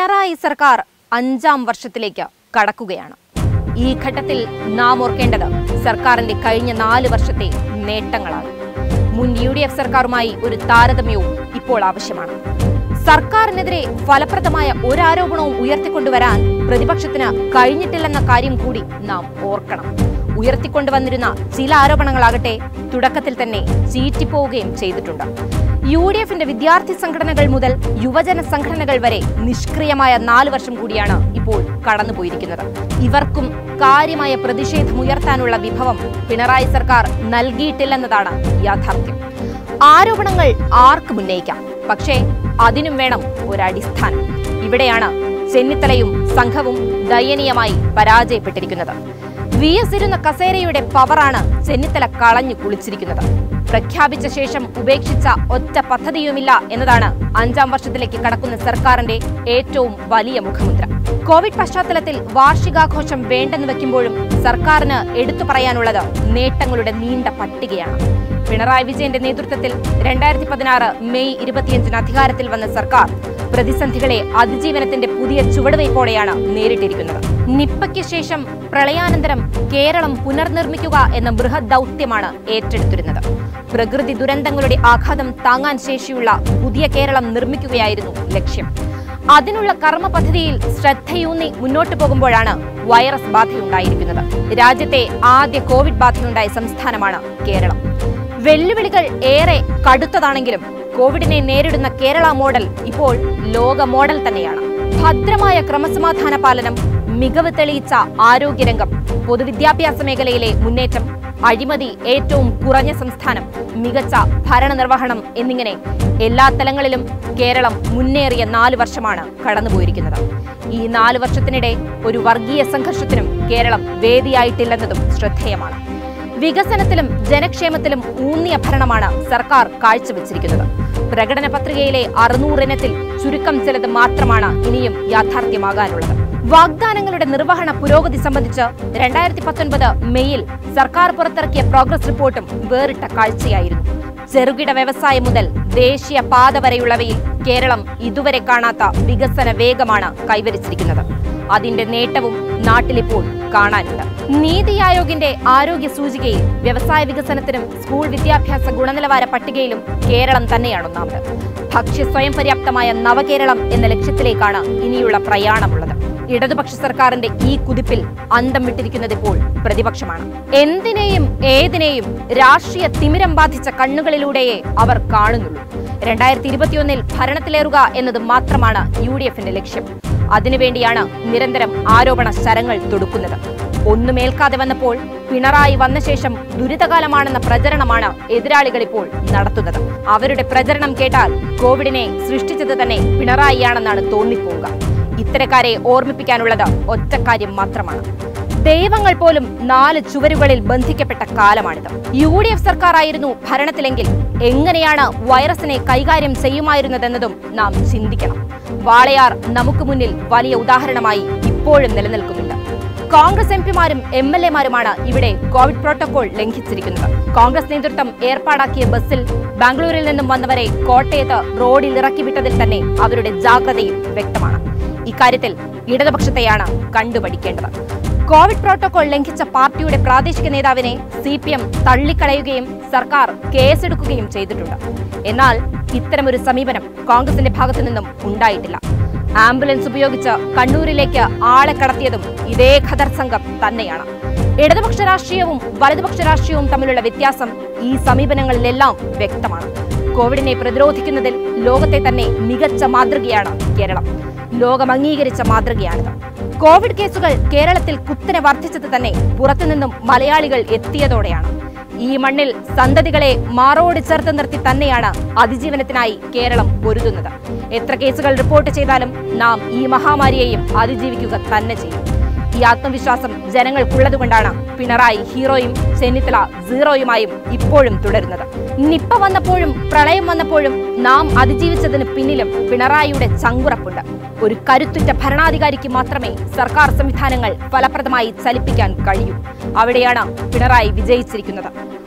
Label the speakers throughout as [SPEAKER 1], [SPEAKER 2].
[SPEAKER 1] പിണറായി സർക്കാർ അഞ്ചാം വർഷത്തിലേക്ക് കടക്കുകയാണ് ഈ ഘട്ടത്തിൽ നാം ഓർക്കേണ്ടത് സർക്കാരിന്റെ കഴിഞ്ഞ നാല് വർഷത്തെ നേട്ടങ്ങളാണ് മുൻ യു ഡി എഫ് സർക്കാരുമായി ഒരു താരതമ്യവും ഇപ്പോൾ ആവശ്യമാണ് സർക്കാരിനെതിരെ ഫലപ്രദമായ ഒരാരോപണവും ഉയർത്തിക്കൊണ്ടുവരാൻ പ്രതിപക്ഷത്തിന് കഴിഞ്ഞിട്ടില്ലെന്ന കാര്യം കൂടി നാം ഓർക്കണം ഉയർത്തിക്കൊണ്ടുവന്നിരുന്ന ചില ആരോപണങ്ങളാകട്ടെ തുടക്കത്തിൽ തന്നെ ചീറ്റിപ്പോവുകയും ചെയ്തിട്ടുണ്ട് യു ഡി എഫിന്റെ വിദ്യാർത്ഥി സംഘടനകൾ മുതൽ യുവജന സംഘടനകൾ വരെ നിഷ്ക്രിയമായ നാല് വർഷം കൂടിയാണ് ഇപ്പോൾ കടന്നുപോയിരിക്കുന്നത് ഇവർക്കും കാര്യമായ പ്രതിഷേധമുയർത്താനുള്ള വിഭവം പിണറായി സർക്കാർ നൽകിയിട്ടില്ലെന്നതാണ് യാഥാർത്ഥ്യം ആരോപണങ്ങൾ ആർക്കും ഉന്നയിക്കാം പക്ഷേ അതിനും വേണം ഒരടിസ്ഥാനം ഇവിടെയാണ് ചെന്നിത്തലയും സംഘവും ദയനീയമായി പരാജയപ്പെട്ടിരിക്കുന്നത് വി എസ് ഇരുന്ന കസേരയുടെ പവറാണ് ചെന്നിത്തല കളഞ്ഞു കുളിച്ചിരിക്കുന്നത് പ്രഖ്യാപിച്ച ശേഷം ഉപേക്ഷിച്ച ഒറ്റ പദ്ധതിയുമില്ല എന്നതാണ് അഞ്ചാം വർഷത്തിലേക്ക് കടക്കുന്ന സർക്കാരിന്റെ ഏറ്റവും വലിയ മുഖമുദ്ര കോവിഡ് പശ്ചാത്തലത്തിൽ വാർഷികാഘോഷം വേണ്ടെന്ന് വെക്കുമ്പോഴും സർക്കാരിന് എടുത്തു പറയാനുള്ളത് നേട്ടങ്ങളുടെ നീണ്ട പട്ടികയാണ് പിണറായി വിജയന്റെ നേതൃത്വത്തിൽ രണ്ടായിരത്തി പതിനാറ് മെയ് ഇരുപത്തിയഞ്ചിന് അധികാരത്തിൽ വന്ന സർക്കാർ പ്രതിസന്ധികളെ അതിജീവനത്തിന്റെ പുതിയ ചുവടുവയ്പോടെയാണ് നേരിട്ടിരിക്കുന്നത് നിപ്പയ്ക്ക് ശേഷം പ്രളയാനന്തരം കേരളം പുനർനിർമ്മിക്കുക എന്ന ബൃഹത് ദൗത്യമാണ് ഏറ്റെടുത്തിരുന്നത് പ്രകൃതി ദുരന്തങ്ങളുടെ ആഘാതം താങ്ങാൻ ശേഷിയുള്ള പുതിയ കേരളം നിർമ്മിക്കുകയായിരുന്നു ലക്ഷ്യം അതിനുള്ള കർമ്മ പദ്ധതിയിൽ ശ്രദ്ധയൂന്നി മുന്നോട്ടു പോകുമ്പോഴാണ് വൈറസ് ബാധയുണ്ടായിരിക്കുന്നത് രാജ്യത്തെ ആദ്യ കോവിഡ് ബാധയുണ്ടായ സംസ്ഥാനമാണ് കേരളം വെല്ലുവിളികൾ ഏറെ കടുത്തതാണെങ്കിലും കോവിഡിനെ നേരിടുന്ന കേരള മോഡൽ ഇപ്പോൾ ലോക മോഡൽ തന്നെയാണ് ഭദ്രമായ ക്രമസമാധാന പാലനം മികവ് തെളിയിച്ച ആരോഗ്യരംഗം പൊതുവിദ്യാഭ്യാസ മേഖലയിലെ മുന്നേറ്റം അഴിമതി ഏറ്റവും കുറഞ്ഞ സംസ്ഥാനം മികച്ച ഭരണനിർവഹണം എന്നിങ്ങനെ എല്ലാ തലങ്ങളിലും കേരളം മുന്നേറിയ നാല് വർഷമാണ് കടന്നുപോയിരിക്കുന്നത് ഈ നാല് വർഷത്തിനിടെ ഒരു വർഗീയ സംഘർഷത്തിനും കേരളം വേദിയായിട്ടില്ലെന്നതും ശ്രദ്ധേയമാണ് വികസനത്തിലും ജനക്ഷേമത്തിലും ഊന്നിയ ഭരണമാണ് സർക്കാർ കാഴ്ചവെച്ചിരിക്കുന്നത് പ്രകടന പത്രികയിലെ അറുന്നൂറിനത്തിൽ ചുരുക്കം ചിലത് മാത്രമാണ് ഇനിയും യാഥാർത്ഥ്യമാകാനുള്ളത് വാഗ്ദാനങ്ങളുടെ നിർവഹണ പുരോഗതി സംബന്ധിച്ച് രണ്ടായിരത്തി പത്തൊൻപത് മെയ്യിൽ സർക്കാർ പുറത്തിറക്കിയ പ്രോഗ്രസ് റിപ്പോർട്ടും വേറിട്ട കാഴ്ചയായിരുന്നു ചെറുകിട വ്യവസായം മുതൽ ദേശീയ പാത വരെയുള്ളവയിൽ കേരളം ഇതുവരെ കാണാത്ത വികസന വേഗമാണ് കൈവരിച്ചിരിക്കുന്നത് അതിന്റെ നേട്ടവും നാട്ടിലിപ്പോൾ കാണാനുണ്ട് നീതി ആയോഗിന്റെ ആരോഗ്യ സൂചികയിൽ വ്യവസായ വികസനത്തിനും സ്കൂൾ വിദ്യാഭ്യാസ ഗുണനിലവാര പട്ടികയിലും കേരളം തന്നെയാണ് ഒന്നാമത് ഭക്ഷ്യ സ്വയം പര്യാപ്തമായ നവകേരളം എന്ന ലക്ഷ്യത്തിലേക്കാണ് ഇനിയുള്ള പ്രയാണമുള്ളത് ഇടതുപക്ഷ സർക്കാരിന്റെ ഈ കുതിപ്പിൽ അന്തം വിട്ടിരിക്കുന്നത് ഇപ്പോൾ പ്രതിപക്ഷമാണ് എന്തിനേയും ഏതിനേയും രാഷ്ട്രീയ തിമിരം ബാധിച്ച കണ്ണുകളിലൂടെയേ അവർ കാണുന്നുള്ളൂ രണ്ടായിരത്തി ഇരുപത്തിയൊന്നിൽ ഭരണത്തിലേറുക എന്നത് മാത്രമാണ് യു ഡി എഫിന്റെ ലക്ഷ്യം അതിനുവേണ്ടിയാണ് നിരന്തരം ആരോപണ ശരങ്ങൾ തൊടുക്കുന്നത് ഒന്നുമേൽക്കാതെ വന്നപ്പോൾ പിണറായി വന്ന ശേഷം ദുരിതകാലമാണെന്ന പ്രചരണമാണ് എതിരാളികൾ ഇപ്പോൾ നടത്തുന്നത് അവരുടെ പ്രചരണം കേട്ടാൽ കോവിഡിനെ സൃഷ്ടിച്ചത് തന്നെ പിണറായിയാണെന്നാണ് തോന്നിപ്പോവുക ഇത്തരക്കാരെ ഓർമ്മിപ്പിക്കാനുള്ളത് ഒറ്റക്കാര്യം മാത്രമാണ് ദൈവങ്ങൾ പോലും നാല് ചുവരുകളിൽ ബന്ധിക്കപ്പെട്ട കാലമാണിത് യു ഡി എഫ് സർക്കാർ ആയിരുന്നു ഭരണത്തിലെങ്കിൽ എങ്ങനെയാണ് വൈറസിനെ കൈകാര്യം ചെയ്യുമായിരുന്നതെന്നതും നാം ചിന്തിക്കണം വാളയാർ നമുക്ക് മുന്നിൽ വലിയ ഉദാഹരണമായി ഇപ്പോഴും നിലനിൽക്കുന്നുണ്ട് കോൺഗ്രസ് എം പിമാരും എം എൽ എമാരുമാണ് ഇവിടെ കോവിഡ് പ്രോട്ടോകോൾ ലംഘിച്ചിരിക്കുന്നത് കോൺഗ്രസ് നേതൃത്വം ഏർപ്പാടാക്കിയ ബസ്സിൽ ബാംഗ്ലൂരിൽ നിന്നും വന്നവരെ കോട്ടയത്ത് റോഡിൽ ഇറക്കിവിട്ടതിൽ തന്നെ അവരുടെ ജാഗ്രതയും വ്യക്തമാണ് ഇക്കാര്യത്തിൽ ഇടതുപക്ഷത്തെയാണ് കണ്ടുപഠിക്കേണ്ടത് കോവിഡ് പ്രോട്ടോകോൾ ലംഘിച്ച പാർട്ടിയുടെ പ്രാദേശിക നേതാവിനെ സി പി എം തള്ളിക്കളയുകയും സർക്കാർ കേസെടുക്കുകയും ചെയ്തിട്ടുണ്ട് എന്നാൽ ഇത്തരമൊരു സമീപനം കോൺഗ്രസിന്റെ ഭാഗത്തു നിന്നും ഉണ്ടായിട്ടില്ല ആംബുലൻസ് ഉപയോഗിച്ച് കണ്ണൂരിലേക്ക് ആളെ കടത്തിയതും ഇതേ ഖദർ സംഘം തന്നെയാണ് ഇടതുപക്ഷ രാഷ്ട്രീയവും വലതുപക്ഷ രാഷ്ട്രീയവും തമ്മിലുള്ള വ്യത്യാസം ഈ സമീപനങ്ങളിലെല്ലാം വ്യക്തമാണ് കോവിഡിനെ പ്രതിരോധിക്കുന്നതിൽ ലോകത്തെ തന്നെ മികച്ച മാതൃകയാണ് കേരളം ലോകം അംഗീകരിച്ച മാതൃകയാണിത് കോവിഡ് കേസുകൾ കേരളത്തിൽ കുത്തനെ വർദ്ധിച്ചത് തന്നെ പുറത്തുനിന്നും മലയാളികൾ എത്തിയതോടെയാണ് ഈ മണ്ണിൽ സന്തതികളെ മാറോട് ചേർത്ത് നിർത്തി തന്നെയാണ് അതിജീവനത്തിനായി കേരളം പൊരുതുന്നത് എത്ര കേസുകൾ റിപ്പോർട്ട് ചെയ്താലും നാം ഈ മഹാമാരിയെയും അതിജീവിക്കുക തന്നെ ചെയ്യും ഈ ആത്മവിശ്വാസം ജനങ്ങൾക്കുള്ളതുകൊണ്ടാണ് പിണറായി ഹീറോയും ചെന്നിത്തല സീറോയുമായും ഇപ്പോഴും തുടരുന്നത് നിപ്പ വന്നപ്പോഴും പ്രളയം വന്നപ്പോഴും നാം അതിജീവിച്ചതിന് പിന്നിലും പിണറായിയുടെ ചങ്കുറപ്പുണ്ട് ഒരു കരുത്തുറ്റ ഭരണാധികാരിക്ക് മാത്രമേ സർക്കാർ സംവിധാനങ്ങൾ ഫലപ്രദമായി ചലിപ്പിക്കാൻ കഴിയൂ അവിടെയാണ് പിണറായി വിജയിച്ചിരിക്കുന്നത്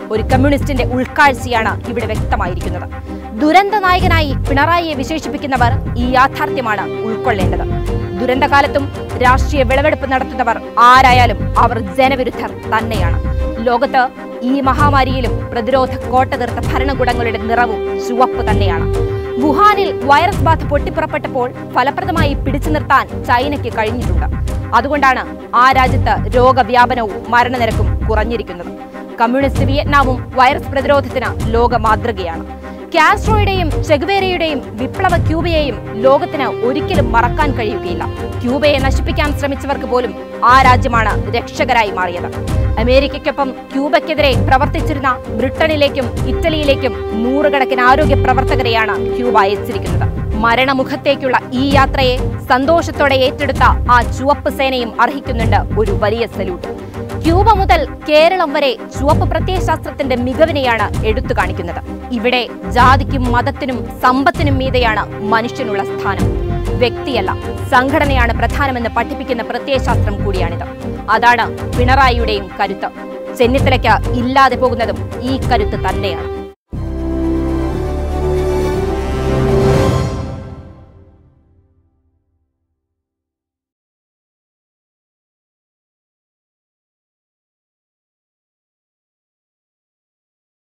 [SPEAKER 1] ഒരു കമ്മ്യൂണിസ്റ്റിന്റെ ഉൾക്കാഴ്ചയാണ് ഇവിടെ വ്യക്തമായിരിക്കുന്നത് ദുരന്ത നായകനായി പിണറായിയെ വിശേഷിപ്പിക്കുന്നവർ ഈ യാഥാർത്ഥ്യമാണ് ഉൾക്കൊള്ളേണ്ടത് ദുരന്തകാലത്തും രാഷ്ട്രീയ വിളവെടുപ്പ് നടത്തുന്നവർ ആരായാലും അവർ ജനവിരുദ്ധർ തന്നെയാണ് ലോകത്ത് ഈ മഹാമാരിയിലും പ്രതിരോധ കോട്ട തീർത്ത ഭരണകൂടങ്ങളുടെ നിറവും ചുവപ്പ് തന്നെയാണ് വുഹാനിൽ വൈറസ് ബാധ പൊട്ടിപ്പുറപ്പെട്ടപ്പോൾ ഫലപ്രദമായി പിടിച്ചു നിർത്താൻ ചൈനയ്ക്ക് കഴിഞ്ഞിട്ടുണ്ട് അതുകൊണ്ടാണ് ആ രാജ്യത്ത് രോഗവ്യാപനവും മരണനിരക്കും കുറഞ്ഞിരിക്കുന്നത് കമ്മ്യൂണിസ്റ്റ് വിയറ്റ്നാമും വൈറസ് പ്രതിരോധത്തിന് ലോക മാതൃകയാണ് കാസ്ട്രോയുടെയും ചെഗുവേരയുടെയും വിപ്ലവ ക്യൂബയെയും ലോകത്തിന് ഒരിക്കലും മറക്കാൻ കഴിയുകയില്ല ക്യൂബയെ നശിപ്പിക്കാൻ ശ്രമിച്ചവർക്ക് പോലും ആ രാജ്യമാണ് രക്ഷകരായി മാറിയത് അമേരിക്കയ്ക്കൊപ്പം ക്യൂബയ്ക്കെതിരെ പ്രവർത്തിച്ചിരുന്ന ബ്രിട്ടനിലേക്കും ഇറ്റലിയിലേക്കും നൂറുകണക്കിന് ആരോഗ്യ പ്രവർത്തകരെയാണ് ക്യൂബ അയച്ചിരിക്കുന്നത് മരണമുഖത്തേക്കുള്ള ഈ യാത്രയെ സന്തോഷത്തോടെ ഏറ്റെടുത്ത ആ ചുവപ്പ് സേനയും അർഹിക്കുന്നുണ്ട് ഒരു വലിയ സല്യൂട്ട് ക്യൂബ മുതൽ കേരളം വരെ ചുവപ്പ് പ്രത്യയശാസ്ത്രത്തിന്റെ മികവിനെയാണ് എടുത്തു കാണിക്കുന്നത് ഇവിടെ ജാതിക്കും മതത്തിനും സമ്പത്തിനും മീതെയാണ് മനുഷ്യനുള്ള സ്ഥാനം വ്യക്തിയല്ല സംഘടനയാണ് പ്രധാനമെന്ന് പഠിപ്പിക്കുന്ന പ്രത്യയശാസ്ത്രം കൂടിയാണിത് അതാണ് പിണറായിയുടെയും കരുത്ത് ചെന്നിത്തലയ്ക്ക് ഇല്ലാതെ പോകുന്നതും ഈ കരുത്ത് തന്നെയാണ്